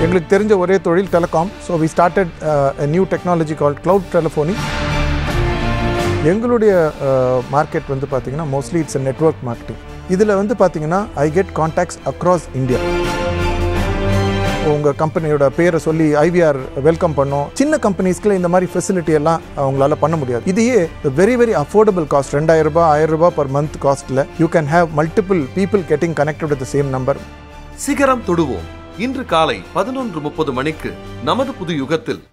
எங்களுக்கு தெரிஞ்ச ஒரே தொழில் telecom so we started new technology call cloud telephony எங்களுடைய மார்க்கெட் வந்து பார்த்தீங்கன்னா மோஸ்ட்லி இட்ஸ் நெட்வொர்க் மார்க்கெட்டிங் இதில் வந்து பார்த்தீங்கன்னா I get contacts across India உங்கள் கம்பெனியோட பேரை சொல்லி ஐவிஆர் வெல்கம் பண்ணோம் சின்ன கம்பெனிஸ்க்குள்ள இந்த மாதிரி ஃபெசிலிட்டி எல்லாம் அவங்களால பண்ண முடியாது இதையே வெரி வெரி அஃபோர்டபுள் காஸ்ட் ரெண்டாயிரம் ரூபாய் ஆயிரம் ரூபாய் பர் மந்த் காஸ்ட்டில் you can have multiple people getting connected with same number சிகரம் தொடுவோம் இன்று காலை பதினொன்று முப்பது மணிக்கு நமது புது யுகத்தில்